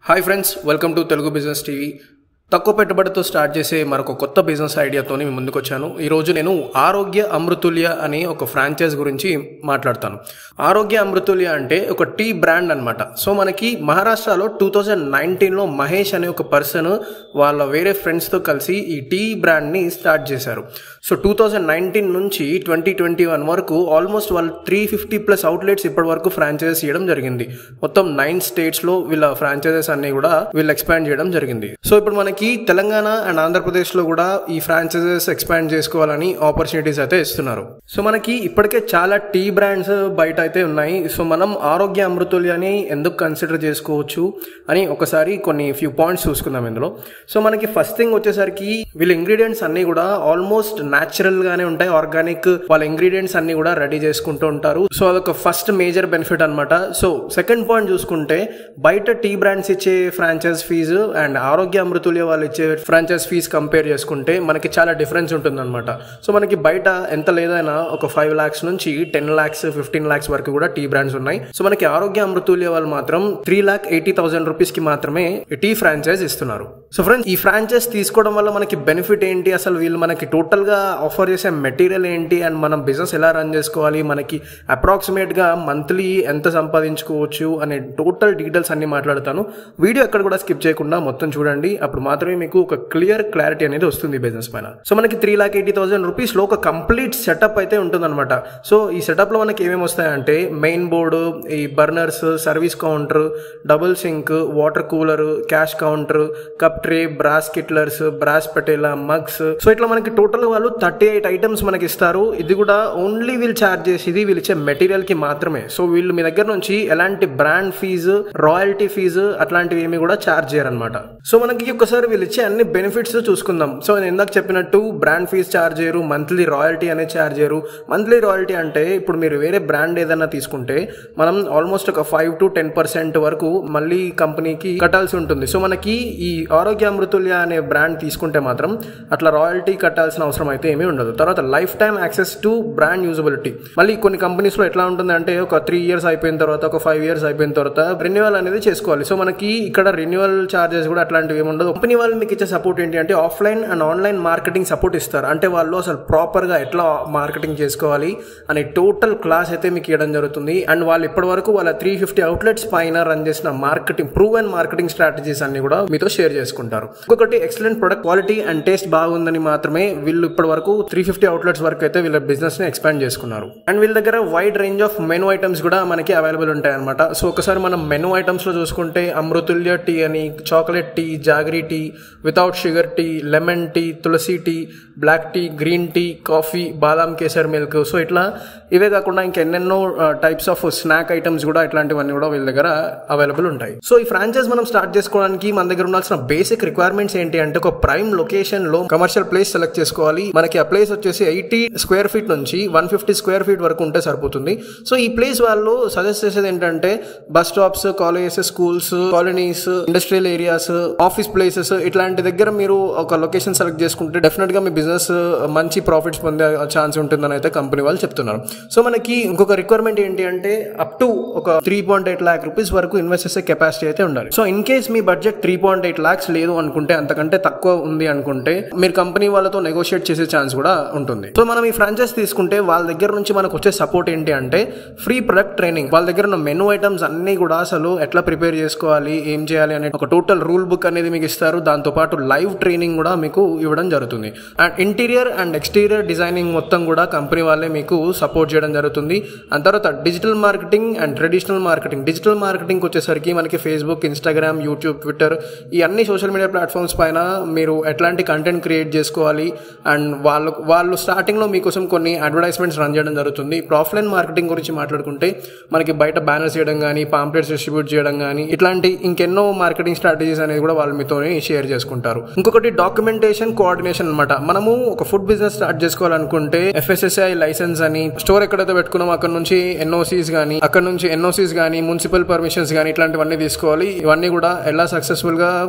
hi friends welcome to Telugu business TV తక్కువ పెట్టుబడితో start చేసే మరొక కొత్త బిజినెస్ ఐడియాతో మీ ముందుకు వచ్చాను ఈరోజు నేను ఆరోగ్య అమృతుల్య అనే ఒక ఫ్రాంచైజ్ గురించి మాట్లాడతాను ఆరోగ్య అమృతుల్య అంటే ఒక టీ బ్రాండ్ అనమాట సో మనకి మహారాష్ట్రలో టూ థౌజండ్ నైన్టీన్లో మహేష్ అనే ఒక పర్సన్ వాళ్ళ వేరే ఫ్రెండ్స్తో కలిసి ఈ టీ బ్రాండ్ని స్టార్ట్ చేశారు సో టూ థౌజండ్ నైన్టీన్ నుంచి ట్వంటీ ట్వంటీ వన్ వరకు ఆల్మోస్ట్ వాళ్ళు త్రీ ఫిఫ్టీ ప్లస్ అవుట్లెట్స్ ఇప్పటి వరకు ఫ్రాంచైజెస్ ఇవ్వడం జరిగింది మొత్తం నైన్ స్టేట్స్లో వీళ్ళ ఫ్రాంచైజెస్ అన్ని కూడా వీళ్ళు ఎక్స్పాండ్ చేయడం జరిగింది సో ఇప్పుడు మనకి తెలంగాణ అండ్ ఆంధ్రప్రదేశ్లో కూడా ఈ ఫ్రాంచైజెస్ ఎక్స్పాండ్ చేసుకోవాలని ఆపర్చునిటీస్ అయితే ఇస్తున్నారు సో మనకి ఇప్పటికే చాలా టీ బ్రాండ్స్ బయట అయితే ఉన్నాయి సో మనం ఆరోగ్య అమృతుల్యాన్ని ఎందుకు కన్సిడర్ చేసుకోవచ్చు అని ఒకసారి కొన్ని ఫ్యూ పాయింట్స్ చూసుకుందాం ఇందులో సో మనకి ఫస్ట్ థింగ్ వచ్చేసరికి వీళ్ళ ఇంగ్రీడియంట్స్ అన్ని కూడా ఆల్మోస్ట్ న్యాచురల్ గానే ఉంటాయి ఆర్గానిక్ వాళ్ళ ఇంగ్రీడియంట్స్ అన్ని కూడా రెడీ చేసుకుంటూ ఉంటారు సో అదొక ఫస్ట్ మేజర్ బెనిఫిట్ అనమాట సో సెకండ్ పాయింట్ చూసుకుంటే బయట టీ బ్రాండ్స్ ఇచ్చే ఫ్రాంచైజ్ ఫీజు అండ్ ఆరోగ్య అమృతుల్య వాళ్ళు ఇచ్చే ఫ్రాంచైజ్ ఫీజ్ కంపేర్ చేసుకుంటే మనకి చాలా డిఫరెన్స్ ఉంటుంది అనమాట సో మనకి బయట ఎంత లేదైనా ఒక ఫైవ్ లాక్స్ నుంచి టెన్ లాక్స్ ఫిఫ్టీన్ లాక్స్ వరకు కూడా టీ బ్రాండ్స్ ఉన్నాయి సో మనకి ఆరోగ్య అమృతుల్య వాళ్ళు మాత్రం three lakh eighty thousand rupees కి మాత్రమే టీ ఫ్రాంచైజ్ ఇస్తున్నారు సో ఫ్రెండ్స్ ఈ ఫ్రాంచైజ్ తీసుకోవడం వల్ల మనకి బెనిఫిట్ ఏంటి అసలు వీళ్ళు మనకి టోటల్ గా ఆఫర్ చేసే మెటీరియల్ ఏంటి అండ్ మనం బిజినెస్ ఎలా రన్ చేసుకోవాలి మనకి అప్రాక్సిమేట్ గా మంత్లీ ఎంత సంపాదించుకోవచ్చు అనే టోటల్ డీటెయిల్స్ అన్ని మాట్లాడతాను వీడియో ఎక్కడ కూడా స్కిప్ చేయకుండా మొత్తం చూడండి అప్పుడు మాత్రమే మీకు ఒక క్లియర్ క్లారిటీ అనేది వస్తుంది బిజినెస్ పైన సో మనకి three lakh eighty thousand rupees లో ఒక కంప్లీట్ సెటప్ అయితే ఉంటుందన్నమాట సో ఈ సెటప్ లో మనకి ఏమేమి వస్తాయంటే మెయిన్ బోర్డు ఈ burners service counter double sink water cooler cash counter cup tray brass kettles brass పటేలా మగ్స్ సో ఇట్లా మనకి టోటల్ వాళ్ళు థర్టీ ఎయిట్ ఐటమ్స్ మనకి ఇస్తారు ఇది కూడా ఓన్లీ వీళ్ళు ఛార్జ్ చేసేది వీళ్ళు ఇచ్చే మెటీరియల్ కి మాత్రమే సో వీళ్ళు మీ దగ్గర నుంచి ఎలాంటి బ్రాండ్ ఫీజు రాయల్టీ ఫీజు అట్లాంటివి ఏమి కూడా ఛార్జ్ చేయరనమాట సో మనకి ఒకసారి వీళ్ళు ఇచ్చే అన్ని బెనిఫిట్స్ చూసుకుందాం సో నేను ఇందాక చెప్పినట్టు బ్రాండ్ ఫీజ్ ఛార్జ్ చేయరు మంత్లీ రాయల్టీ అనేది ఛార్జ్ చేయరు మంత్లీ రాయల్టీ అంటే ఇప్పుడు మీరు వేరే బ్రాండ్ ఏదైనా తీసుకుంటే మనం ఆల్మోస్ట్ ఒక ఫైవ్ టు టెన్ పర్సెంట్ వరకు మళ్ళీ కంపెనీకి కట్టాల్సి ఉంటుంది సో మనకి ఈ ఆరోగ్య అమృతుల్య అనే బ్రాండ్ తీసుకుంటే మాత్రం అట్లా రాయల్టీ కట్టాల్సిన అవసరం అయితే ఏమీ ఉండదు తర్వాత life time access to brand usability మళ్ళీ కొన్ని కంపెనీస్లో ఎట్లా ఉంటుంది అంటే ఒక త్రీ ఇయర్స్ అయిపోయిన తర్వాత ఒక ఫైవ్ ఇయర్స్ అయిపోయిన తర్వాత రెన్యువల్ అనేది చేసుకోవాలి సో మనకి ఇక్కడ రెన్యువల్ చార్జెస్ కూడా అట్లాంటివి ఏమి ఉండదు కంపెనీ వాళ్ళు మీకు ఇచ్చే సపోర్ట్ ఏంటి అంటే offline and online marketing support ఇస్తారు అంటే వాళ్ళు అసలు ప్రాపర్గా ఎట్లా మార్కెటింగ్ చేసుకోవాలి అనే టోటల్ క్లాస్ అయితే మీకు ఇవ్వడం జరుగుతుంది అండ్ వాళ్ళు ఇప్పటి వరకు వాళ్ళ త్రీ ఫిఫ్టీ అవుట్లెట్స్ పైన రన్ చేసిన marketing prove and marketing strategies అన్ని కూడా మీతో షేర్ చేసుకుంటారు ఇంకొకటి excellent product quality and taste బాగుందని మాత్రమే వీళ్ళు ఇప్పటి వరకు త్రీ ఫిఫ్టీ అవుట్లెట్స్ వరకు అయితే వీళ్ళ బిజినెస్ ని ఎక్స్పాండ్ చేసుకున్నారు అండ్ వీళ్ళ దగ్గర wide range of menu items కూడా మనకి అవైలబుల్ ఉంటాయి అనమాట సో ఒకసారి మనం మెనూ ఐటమ్స్ లో చూసుకుంటే అమృతుల్య టీ అని chocolate tea jaggery tea without sugar tea lemon tea tulsi tea black tea green tea coffee badam kesar milk so ఇట్లా ఇవే కాకుండా ఇంకెన్నెన్నో టైప్స్ ఆఫ్ స్నాక్ ఐటమ్స్ కూడా ఇట్లాంటివన్నీ కూడా వీళ్ళ దగ్గర అవైలబుల్ ఉంటాయి సో ఈ ఫ్రాంచైజ్ మనం స్టార్ట్ చేసుకోవడానికి మన దగ్గర ఉండాల్సిన బేసిక్ రిక్వైర్మెంట్స్ ఏంటి అంటే ఒక ప్రైమ్ లొకేషన్ లో కమర్షియల్ ప్లేస్ సెలెక్ట్ చేసుకోవాలి మనకి ఆ ప్లేస్ వచ్చేసి ఎయిటీ స్క్వేర్ ఫీట్ నుంచి వన్ ఫిఫ్టీ స్క్వేర్ ఫీట్ వరకు ఉంటే సరిపోతుంది సో ఈ ప్లేస్ వాళ్ళు సజెస్ట్ చేసేది ఏంటంటే bus stops colleges schools colonies industrial areas office places ఇట్లాంటి దగ్గర మీరు ఒక లొకేషన్ సెలెక్ట్ చేసుకుంటే డెఫినెట్ గా మీ బిజినెస్ మంచి ప్రాఫిట్స్ పొందే ఛాన్స్ ఉంటుందని అయితే కంపెనీ వాళ్ళు చెప్తున్నారు సో మనకి ఇంకొక రిక్వైర్మెంట్ ఏంటి అంటే అప్ టు ఒక three point eight lakh rupees వరకు ఇన్వెస్ట్ చేసే కెపాసిటీ అయితే ఉండాలి సో ఇన్ కేస్ మీ budget three point eight lakhs లేదు అనుకుంటే అంతకంటే తక్కువ ఉంది అనుకుంటే మీరు కంపెనీ వాళ్ళతో నెగోషియేట్ చేసే ఛాన్స్ కూడా ఉంటుంది సో మనం ఈ ఫ్రాంచైజ్ తీసుకుంటే వాళ్ళ దగ్గర నుంచి మనకు వచ్చే సపోర్ట్ ఏంటి అంటే ఫ్రీ ప్రొడక్ట్ ట్రైనింగ్ వాళ్ళ దగ్గర ఉన్న మెనూ ఐటమ్స్ అన్ని కూడా అసలు ఎట్లా ప్రిపేర్ చేసుకోవాలి ఏం చేయాలి అనే ఒక టోటల్ రూల్ బుక్ అనేది మీకు ఇస్తారు దాంతో పాటు లైవ్ ట్రైనింగ్ కూడా మీకు ఇవ్వడం జరుగుతుంది and interior and exterior designing మొత్తం కూడా కంపెనీ వాళ్ళే మీకు సపోర్ట్ చేయడం జరుగుతుంది అండ్ తర్వాత digital marketing and traditional marketing digital marketing వచ్చేసరికి మనకి ఫేస్బుక్ ఇన్స్టాగ్రామ్ యూట్యూబ్ ట్విట్టర్ ఈ అన్ని సోషల్ మీడియా ప్లాట్ఫామ్స్ పైన మీరు ఎట్లాంటి కంటెంట్ క్రియేట్ చేసుకోవాలి అండ్ వాళ్ళు వాళ్ళు స్టార్టింగ్లో మీకోసం కొన్ని అడ్వర్టైజ్మెంట్స్ రన్ చేయడం జరుగుతుంది ఇప్పుడు ఆఫ్లైన్ మార్కెటింగ్ గురించి మాట్లాడుకుంటే మనకి బయట బ్యానర్స్ చేయడం కానీ పాంప్లెట్స్ డిస్ట్రిబ్యూట్ చేయడం కానీ ఇట్లాంటి ఇంకెన్నో మార్కెటింగ్ స్ట్రాటజీస్ అనేది కూడా వాళ్ళు మీతో షేర్ చేసుకుంటారు ఇంకొకటి డాక్యుమెంటేషన్ కోఆర్డినేషన్ అనమాట మనము ఒక ఫుడ్ బిజినెస్ స్టార్ట్ చేసుకోవాలనుకుంటే ఎఫ్ఎస్ఎస్ఐ లైసెన్స్ అని స్టోర్ ఎక్కడైతే పెట్టుకున్నాం అక్కడ నుంచి ఎన్ఓసీస్ కానీ అక్కడ నుంచి ఎన్ఓసీస్ కానీ మున్సిపల్ పర్మిషన్స్ కానీ ఇట్లాంటివన్నీ తీసుకోవాలి ఇవన్నీ కూడా ఎలా సక్సెస్ఫుల్ గా కంప్లీట్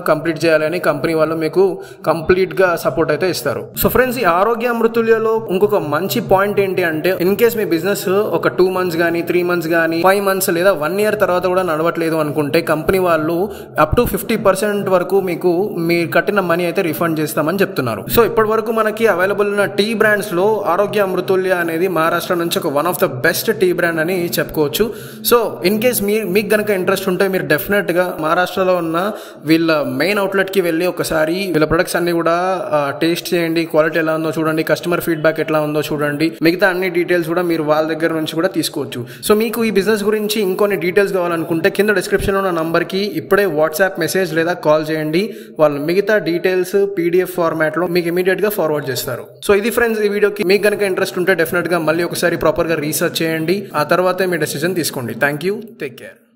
చేయాలని కంపెనీ వాళ్ళు మీకు కంప్లీట్గా సపోర్ట్ అయితే ఇస్తారు సో ఫ్రెండ్స్ ఈ ఆరోగ్య అమృతుల్యలో ఇంకొక మంచి పాయింట్ ఏంటి అంటే ఇన్ కేస్ మీ బిజినెస్ ఒక టూ మంత్స్ కానీ త్రీ మంత్స్ కానీ ఫైవ్ మంత్స్ లేదా వన్ ఇయర్ తర్వాత కూడా నడవట్లేదు అనుకుంటే కంపెనీ వాళ్ళు అప్ టు ఫిఫ్టీ పర్సెంట్ వరకు మీకు మీరు కట్టిన మనీ అయితే రిఫండ్ చేస్తామని చెప్తున్నారు సో ఇప్పటి వరకు మనకి అవైలబుల్ ఉన్న టీ బ్రాండ్స్ లో ఆరోగ్య అమృతుల్య అనేది మహారాష్ట్ర నుంచి ఒక one of the best tea brand అని చెప్పుకోవచ్చు సో ఇన్ కేస్ మీ మీకు గనక ఇంట్రెస్ట్ ఉంటే మీరు డెఫినెట్ గా మహారాష్ట్రలో ఉన్న వీళ్ళ మెయిన్ అవుట్లెట్ కి వెళ్ళి ఒకసారి వీళ్ళ ప్రొడక్ట్స్ అన్ని కూడా టేస్ట్ చేయండి క్వాలిటీ ఎలా ఉందో చూడండి కస్టమర్ ఫీడ్బ్యాక్ ఎట్లా ఉందో చూడండి మిగతా అన్ని డీటెయిల్స్ కూడా మీరు వాళ్ళ దగ్గర నుంచి కూడా తీసుకోవచ్చు సో మీకు ఈ బిజినెస్ గురించి ఇంకొన్ని డీటెయిల్స్ కావాలనుకుంటే కింద డిస్క్రిప్షన్లో ఉన్న నంబర్కి ఇప్పుడే వాట్సాప్ మెసేజ్ లేదా కాల్ చేయండి వాళ్ళు మిగతా డీటెయిల్స్ పీడిఎఫ్ ఫార్మాట్లో మీకు ఇమీడియట్గా ఫార్వర్డ్ చేస్తారు సో ఇది ఫ్రెండ్స్ ఈ వీడియోకి మీకు కనుక ఇంట్రెస్ట్ ఉంటే డెఫినెట్గా మళ్ళీ ఒకసారి ప్రాపర్గా రీసెర్చ్ చేయండి ఆ తర్వాతే మీ డెసిజన్ తీసుకోండి థ్యాంక్ యూ టేక్ కేర్